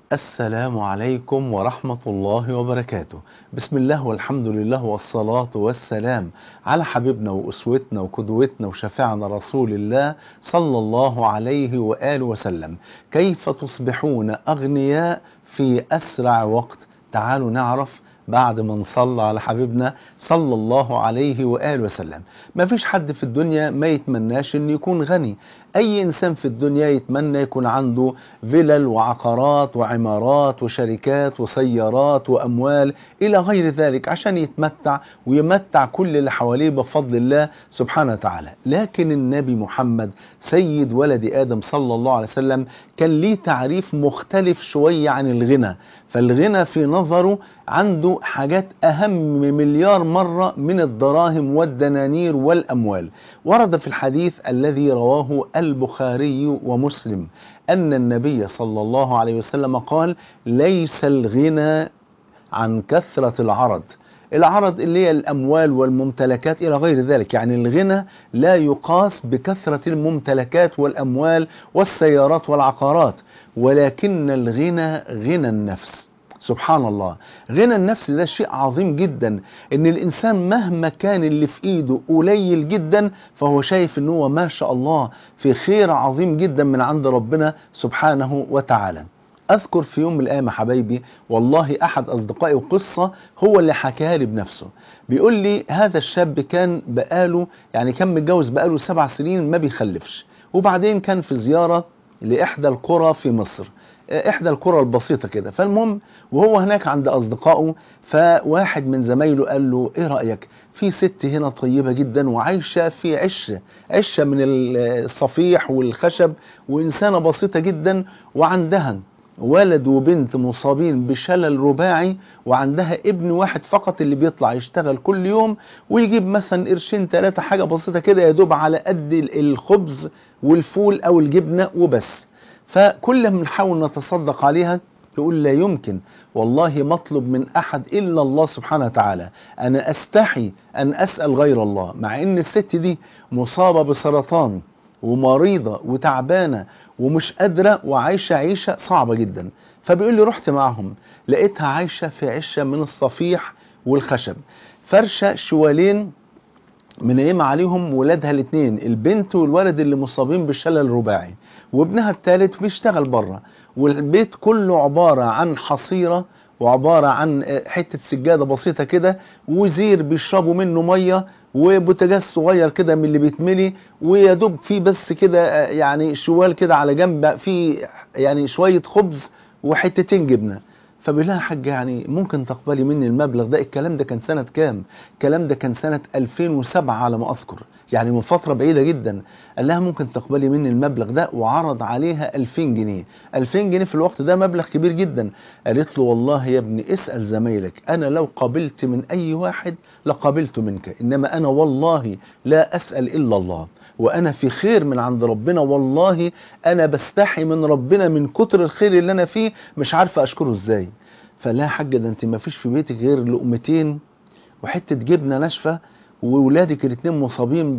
السلام عليكم ورحمة الله وبركاته بسم الله والحمد لله والصلاة والسلام على حبيبنا وأسوتنا وقدوتنا وشفيعنا رسول الله صلى الله عليه وآله وسلم كيف تصبحون أغنياء في أسرع وقت تعالوا نعرف بعد ما نصلى على حبيبنا صلى الله عليه وآله وسلم ما فيش حد في الدنيا ما يتمناش انه يكون غني اي انسان في الدنيا يتمنى يكون عنده فلل وعقارات وعمارات وشركات وسيارات واموال الى غير ذلك عشان يتمتع ويمتع كل اللي حواليه بفضل الله سبحانه وتعالى لكن النبي محمد سيد ولد ادم صلى الله عليه وسلم كان ليه تعريف مختلف شوية عن الغنى فالغنى في نظره عنده حاجات أهم مليار مرة من الدراهم والدنانير والأموال ورد في الحديث الذي رواه البخاري ومسلم أن النبي صلى الله عليه وسلم قال ليس الغنى عن كثرة العرض العرض اللي هي الأموال والممتلكات إلى غير ذلك يعني الغنى لا يقاس بكثرة الممتلكات والأموال والسيارات والعقارات ولكن الغنى غنى النفس سبحان الله غنى النفس ده شيء عظيم جدا ان الانسان مهما كان اللي في ايده قليل جدا فهو شايف ان هو ما شاء الله في خير عظيم جدا من عند ربنا سبحانه وتعالى اذكر في يوم من الايام يا حبايبي والله احد اصدقائي قصه هو اللي حكاها لي بنفسه بيقول لي هذا الشاب كان بقاله يعني كان متجوز بقاله سبع سنين ما بيخلفش وبعدين كان في زياره لاحدى القرى في مصر احدى القرى البسيطه كده فالمهم وهو هناك عند اصدقائه فواحد من زمايله قال له ايه رايك في ست هنا طيبه جدا وعايشه في عشه عشه من الصفيح والخشب وانسانه بسيطه جدا وعندها ولد وبنت مصابين بشلل رباعي وعندها ابن واحد فقط اللي بيطلع يشتغل كل يوم ويجيب مثلا قرشين ثلاثة حاجة بسيطة كده يدوب على قد الخبز والفول أو الجبنة وبس فكل ما نحاول نتصدق عليها يقول لا يمكن والله مطلب من أحد إلا الله سبحانه وتعالى أنا أستحي أن أسأل غير الله مع أن الست دي مصابة بسرطان ومريضة وتعبانة ومش قادرة وعايشة عيشة صعبة جدا فبيقول لي رحت معهم لقيتها عايشة في عشة من الصفيح والخشب فرشة شوالين منيمة عليهم ولادها الاثنين البنت والولد اللي مصابين بالشلل الرباعي وابنها الثالث بيشتغل بره والبيت كله عبارة عن حصيرة وعبارة عن حتة سجادة بسيطة كده وزير بيشربوا منه مية وبوتاجاز صغير كده من اللي بيتملي ويدوب فيه بس كده يعني شوال كده على جنب فيه يعني شوية خبز وحتتين جبنة فبيقول لها حاج يعني ممكن تقبلي مني المبلغ ده الكلام ده كان سنة كام الكلام ده كان سنة 2007 على ما أذكر يعني من فترة بعيدة جدا قال لها ممكن تقبلي مني المبلغ ده وعرض عليها 2000 جنيه 2000 جنيه في الوقت ده مبلغ كبير جدا قالت له والله يا ابني اسأل زمايلك أنا لو قبلت من أي واحد لقبلت منك إنما أنا والله لا أسأل إلا الله وأنا في خير من عند ربنا والله أنا بستحي من ربنا من كتر الخير اللي أنا فيه مش عارفة أشكره إزاي فلا حاجة ده أنت ما فيش في بيتك غير لقمتين وحتة جبنة ناشفة وولادك الاثنين مصابين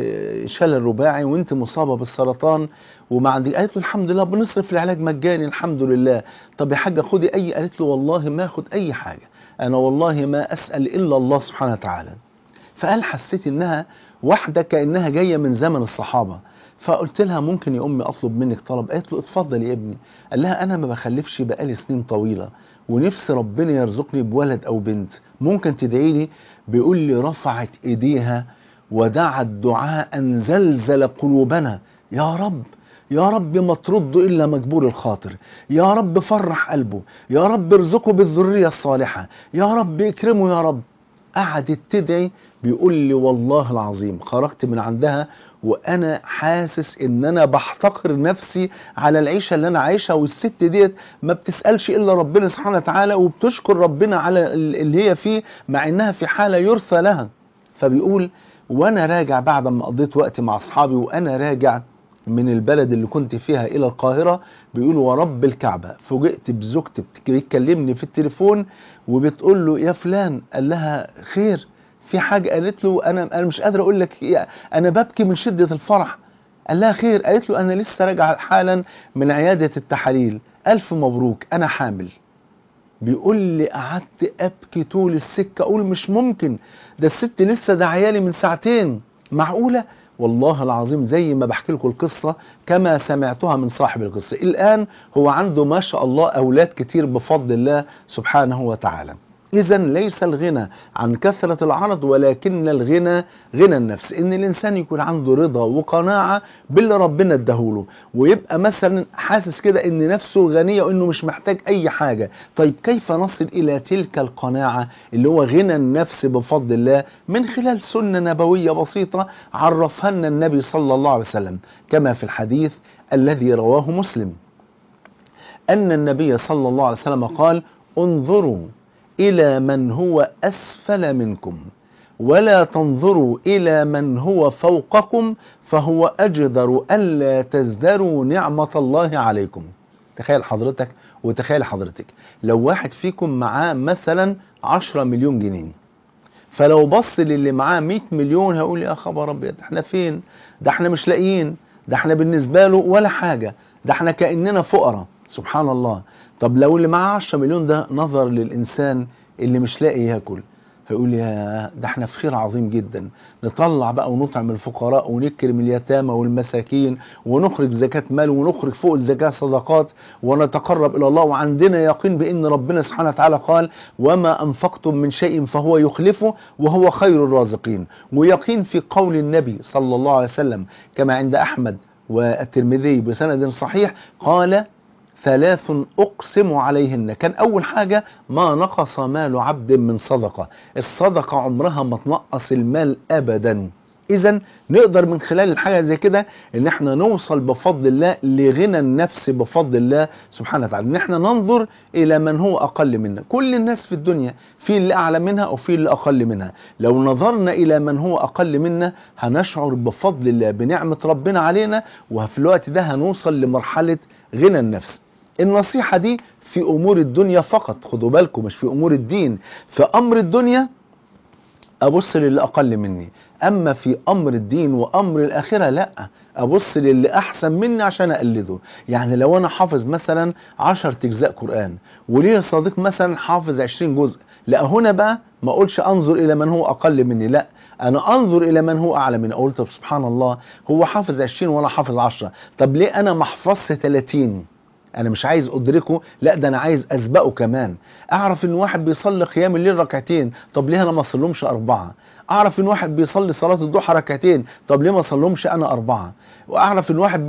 بشلل رباعي وانت مصابه بالسرطان وما عندك قالت له الحمد لله بنصرف العلاج مجاني الحمد لله طب يا حاجه خدي اي قالت له والله ما اخد اي حاجه انا والله ما اسال الا الله سبحانه وتعالى فقال حسيت انها واحده كانها جايه من زمن الصحابه فقلت لها ممكن يا امي اطلب منك طلب قالت له اتفضل يا ابني قال لها انا ما بخلفش بقالي سنين طويله ونفسي ربنا يرزقني بولد او بنت ممكن تدعي لي بيقول لي رفعت ايديها ودعت دعاء زلزل قلوبنا يا رب يا رب ما ترد الا مجبور الخاطر يا رب فرح قلبه يا رب ارزقه بالذريه الصالحه يا رب اكرمه يا رب قعدت تدعي بيقول لي والله العظيم خرجت من عندها وانا حاسس ان انا بحتقر نفسي على العيشه اللي انا عايشها والست ديت ما بتسالش الا ربنا سبحانه وتعالى وبتشكر ربنا على اللي هي فيه مع انها في حاله يرثى لها فبيقول وانا راجع بعد ما قضيت وقت مع اصحابي وانا راجع من البلد اللي كنت فيها الى القاهره بيقول ورب الكعبه فوجئت بزوجتي بتكلمني في التليفون وبتقول له يا فلان قال لها خير في حاجه قالت له انا انا مش قادر اقول لك انا ببكي من شده الفرح قال لها خير قالت له انا لسه راجعه حالا من عياده التحاليل ألف مبروك أنا حامل بيقول لي قعدت أبكي طول السكة أقول مش ممكن ده الست لسه ده عيالي من ساعتين معقولة والله العظيم زي ما بحكي لكم القصة كما سمعتها من صاحب القصة الآن هو عنده ما شاء الله أولاد كتير بفضل الله سبحانه وتعالى إذا ليس الغنى عن كثرة العرض ولكن الغنى غنى النفس إن الإنسان يكون عنده رضا وقناعة باللي ربنا اداهوله ويبقى مثلا حاسس كده إن نفسه غنية وإنه مش محتاج أي حاجة طيب كيف نصل إلى تلك القناعة اللي هو غنى النفس بفضل الله من خلال سنة نبوية بسيطة عرفها لنا النبي صلى الله عليه وسلم كما في الحديث الذي رواه مسلم أن النبي صلى الله عليه وسلم قال انظروا إلى من هو أسفل منكم ولا تنظروا إلى من هو فوقكم فهو أجدر ألا تزدروا نعمة الله عليكم تخيل حضرتك وتخيل حضرتك لو واحد فيكم معاه مثلا 10 مليون جنيه فلو بص للي معاه 100 مليون هيقول يا خبر ابيض احنا فين ده احنا مش لاقيين ده احنا بالنسبة له ولا حاجة ده احنا كأننا فقراء سبحان الله طب لو اللي معاه 10 مليون ده نظر للإنسان اللي مش لاقي ياكل هيقول يا ده احنا في خير عظيم جدا نطلع بقى ونطعم الفقراء ونكرم اليتامى والمساكين ونخرج زكاة مال ونخرج فوق الزكاة صدقات ونتقرب إلى الله وعندنا يقين بأن ربنا سبحانه وتعالى قال وما أنفقتم من شيء فهو يخلفه وهو خير الرازقين ويقين في قول النبي صلى الله عليه وسلم كما عند أحمد والترمذي بسند صحيح قال ثلاث أقسم عليهن كان أول حاجة ما نقص مال عبد من صدقة الصدقة عمرها ما تنقص المال أبدا إذا نقدر من خلال الحاجة زي كده إن احنا نوصل بفضل الله لغنى النفس بفضل الله سبحانه وتعالى إن احنا ننظر إلى من هو أقل منا كل الناس في الدنيا في اللي أعلى منها وفي اللي أقل منها لو نظرنا إلى من هو أقل منا هنشعر بفضل الله بنعمة ربنا علينا وفي الوقت ده هنوصل لمرحلة غنى النفس النصيحة دي في أمور الدنيا فقط خدوا بالكم مش في أمور الدين في أمر الدنيا أبص للي أقل مني أما في أمر الدين وأمر الآخرة لا أبص للي أحسن مني عشان أقلده يعني لو أنا حافظ مثلا عشر تجزاء قرآن وليه صديق مثلا حافظ عشرين جزء لا هنا بقى ما أقولش أنظر إلى من هو أقل مني لا أنا أنظر إلى من هو أعلى مني أقول طب سبحان الله هو حافظ عشرين وأنا حافظ عشرة طب ليه أنا ما حفظش تلاتين انا مش عايز ادركه لا ده انا عايز اسبقه كمان اعرف ان واحد بيصلي قيام الليل ركعتين طب ليه انا ما اصلهمش اربعه اعرف ان واحد بيصلي صلاه الضحى ركعتين طب ليه ما اصلهمش انا اربعه واعرف ان واحد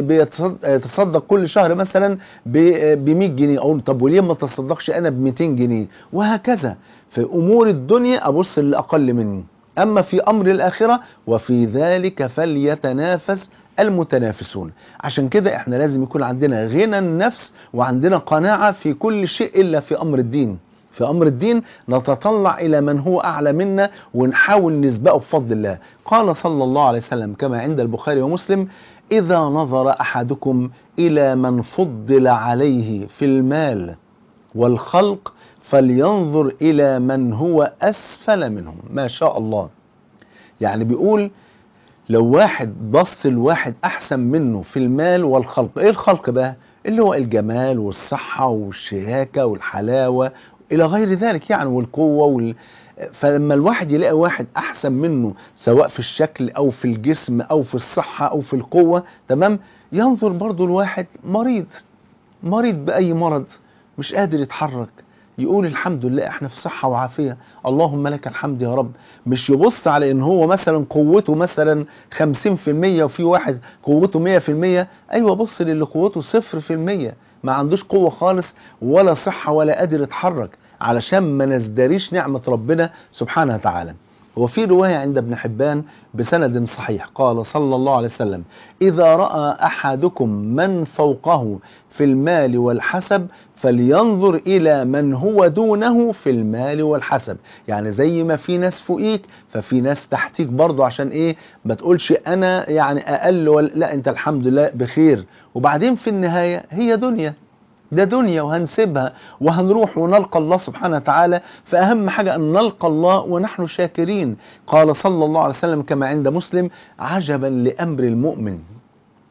بيتصدق كل شهر مثلا ب 100 جنيه اقول طب وليه ما تصدقش انا ب 200 جنيه وهكذا في امور الدنيا ابص للاقل مني اما في امر الاخره وفي ذلك فليتنافس المتنافسون عشان كده احنا لازم يكون عندنا غنى النفس وعندنا قناعة في كل شيء إلا في أمر الدين في أمر الدين نتطلع إلى من هو أعلى منا ونحاول نسبقه بفضل الله قال صلى الله عليه وسلم كما عند البخاري ومسلم إذا نظر أحدكم إلى من فضل عليه في المال والخلق فلينظر إلى من هو أسفل منهم ما شاء الله يعني بيقول لو واحد بص لواحد احسن منه في المال والخلق ايه الخلق بقى اللي هو الجمال والصحة والشياكة والحلاوة الى غير ذلك يعني والقوة وال... فلما الواحد يلاقي واحد احسن منه سواء في الشكل او في الجسم او في الصحة او في القوة تمام ينظر برضو الواحد مريض مريض باي مرض مش قادر يتحرك يقول الحمد لله احنا في صحة وعافية اللهم لك الحمد يا رب مش يبص على ان هو مثلا قوته مثلا 50% وفي واحد قوته 100% ايوه بص للي قوته 0% ما عندوش قوة خالص ولا صحة ولا قادر يتحرك علشان ما نزدريش نعمة ربنا سبحانه وتعالى وفي رواية عند ابن حبان بسند صحيح قال صلى الله عليه وسلم إذا رأى أحدكم من فوقه في المال والحسب فلينظر إلى من هو دونه في المال والحسب يعني زي ما في ناس فوقيك ففي ناس تحتيك برضو عشان إيه ما تقولش أنا يعني أقل ولا لا أنت الحمد لله بخير وبعدين في النهاية هي دنيا ده دنيا وهنسيبها وهنروح ونلقى الله سبحانه وتعالى فأهم حاجة أن نلقى الله ونحن شاكرين قال صلى الله عليه وسلم كما عند مسلم عجبا لأمر المؤمن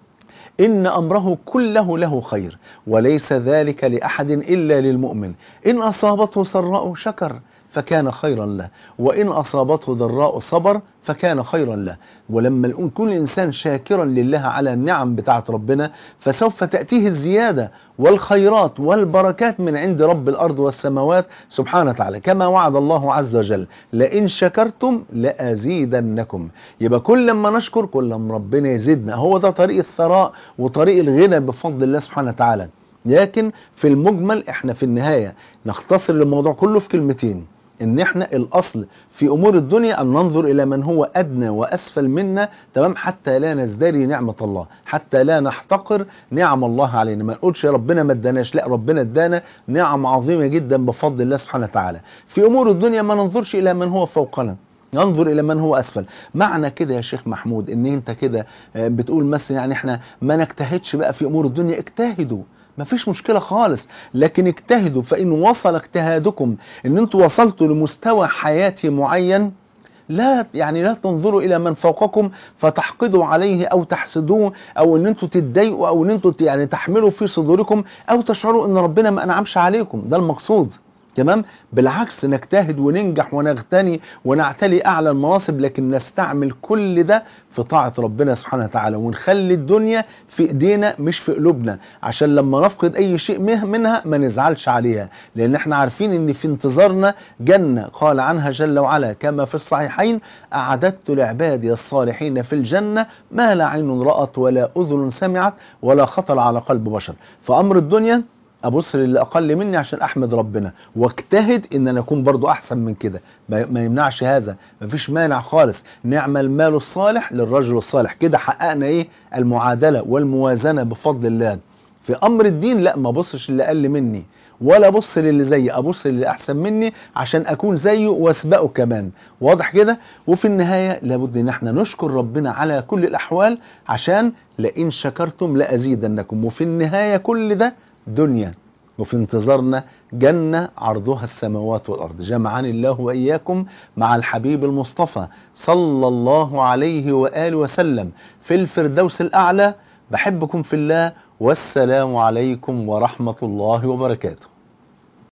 إن أمره كله له خير وليس ذلك لأحد إلا للمؤمن إن أصابته سراء شكر فكان خيرا له وإن أصابته ضراء صبر فكان خيرا له ولما يكون الإنسان شاكرا لله على النعم بتاعت ربنا فسوف تأتيه الزيادة والخيرات والبركات من عند رب الأرض والسماوات سبحانه وتعالى كما وعد الله عز وجل لئن شكرتم لأزيدنكم يبقى كل ما نشكر كل ما ربنا يزيدنا هو ده طريق الثراء وطريق الغنى بفضل الله سبحانه وتعالى لكن في المجمل احنا في النهاية نختصر الموضوع كله في كلمتين ان احنا الاصل في امور الدنيا ان ننظر الى من هو ادنى واسفل منا تمام حتى لا نزدري نعمة الله حتى لا نحتقر نعم الله علينا ما نقولش يا ربنا ما اداناش لا ربنا ادانا نعم عظيمة جدا بفضل الله سبحانه وتعالى في امور الدنيا ما ننظرش الى من هو فوقنا ننظر الى من هو اسفل معنى كده يا شيخ محمود ان انت كده بتقول مثلا يعني احنا ما نجتهدش بقى في امور الدنيا اجتهدوا مفيش مشكلة خالص لكن اجتهدوا فإن وصل اجتهادكم ان انتوا وصلتوا لمستوى حياتي معين لا يعني لا تنظروا الى من فوقكم فتحقدوا عليه او تحسدوه او ان انتوا تتضايقوا او ان انتوا يعني تحملوا في صدوركم او تشعروا ان ربنا ما انعمش عليكم ده المقصود تمام بالعكس نجتهد وننجح ونغتني ونعتلي اعلى المناصب لكن نستعمل كل ده في طاعة ربنا سبحانه وتعالى ونخلي الدنيا في ايدينا مش في قلوبنا عشان لما نفقد اي شيء منها ما نزعلش عليها لان احنا عارفين ان في انتظارنا جنة قال عنها جل وعلا كما في الصحيحين اعددت لعبادي الصالحين في الجنة ما لا عين رأت ولا اذن سمعت ولا خطر على قلب بشر فامر الدنيا ابص للي اقل مني عشان احمد ربنا واجتهد ان انا اكون برضو احسن من كده ما يمنعش هذا مفيش مانع خالص نعم المال الصالح للرجل الصالح كده حققنا ايه المعادلة والموازنة بفضل الله في امر الدين لا ما ابصش اللي اقل مني ولا ابص للي زيي ابص للي احسن مني عشان اكون زيه واسبقه كمان واضح كده وفي النهايه لابد ان احنا نشكر ربنا على كل الاحوال عشان لئن شكرتم لازيدنكم وفي النهايه كل ده دنيا وفي انتظارنا جنة عرضها السماوات والأرض جمعني الله وإياكم مع الحبيب المصطفى صلى الله عليه وآله وسلم في الفردوس الأعلى بحبكم في الله والسلام عليكم ورحمة الله وبركاته